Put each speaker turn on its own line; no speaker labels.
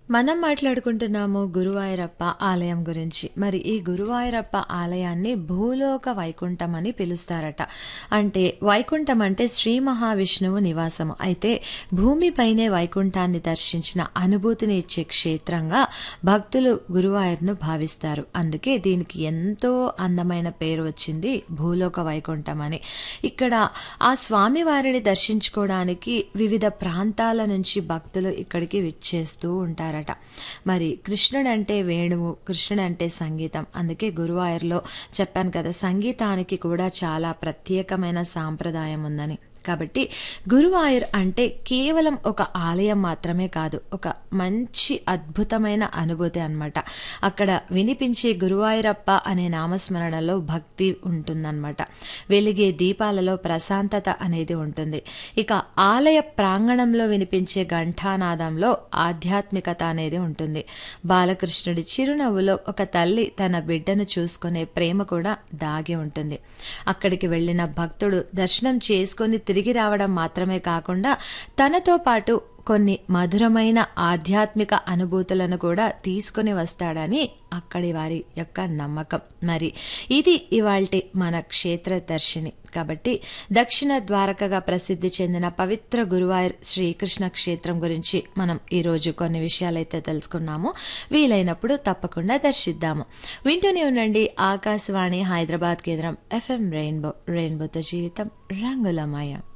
మనం మాట్లాడుకుంటున్నాము గురువాయూరప్ప ఆలయం గురించి మరి ఈ గురువాయూరప్ప ఆలయాన్ని భూలోక వైకుంఠం అని పిలుస్తారట అంటే వైకుంఠం అంటే శ్రీ మహావిష్ణువు నివాసము అయితే భూమిపైనే వైకుంఠాన్ని దర్శించిన అనుభూతిని ఇచ్చే క్షేత్రంగా భక్తులు గురువాయూర్ను భావిస్తారు అందుకే దీనికి ఎంతో అందమైన పేరు వచ్చింది భూలోక వైకుంఠం అని ఇక్కడ ఆ స్వామివారిని దర్శించుకోవడానికి వివిధ ప్రాంతాల నుంచి భక్తులు ఇక్కడికి విచ్చేస్తూ ఉంటారట మరి కృష్ణుడు అంటే వేణువు కృష్ణుడు అంటే సంగీతం అందుకే గురువాయూర్లో చెప్పాను కదా సంగీతానికి కూడా చాలా ప్రత్యేకమైన సాంప్రదాయం ఉందని కాబట్టి గురువాయూర్ అంటే కేవలం ఒక ఆలయం మాత్రమే కాదు ఒక మంచి అద్భుతమైన అనుభూతి అన్నమాట అక్కడ వినిపించే గురువాయూరప్ప అనే నామస్మరణలో భక్తి ఉంటుందన్నమాట వెలిగే దీపాలలో ప్రశాంతత అనేది ఉంటుంది ఇక ఆలయ ప్రాంగణంలో వినిపించే ఘంటానాదంలో ఆధ్యాత్మికత అనేది ఉంటుంది బాలకృష్ణుడి చిరునవ్వులో ఒక తల్లి తన బిడ్డను చూసుకునే ప్రేమ కూడా దాగి ఉంటుంది అక్కడికి వెళ్ళిన భక్తుడు దర్శనం చేసుకొని తిరిగి రావడం మాత్రమే కాకుండా తనతో పాటు కొన్ని మధురమైన ఆధ్యాత్మిక అనుభూతులను కూడా తీసుకొని వస్తాడని అక్కడి వారి యొక్క నమ్మకం మరి ఇది ఇవాల్టి మన క్షేత్ర దర్శిని కాబట్టి దక్షిణ ద్వారకగా ప్రసిద్ధి చెందిన పవిత్ర గురువాయూర్ శ్రీకృష్ణ క్షేత్రం గురించి మనం ఈరోజు కొన్ని విషయాలైతే తెలుసుకున్నాము వీలైనప్పుడు తప్పకుండా దర్శిద్దాము వింటూనే ఉండండి ఆకాశవాణి హైదరాబాద్ కేంద్రం ఎఫ్ఎం రెయిన్బో రెయిన్బోతో జీవితం రంగులమయం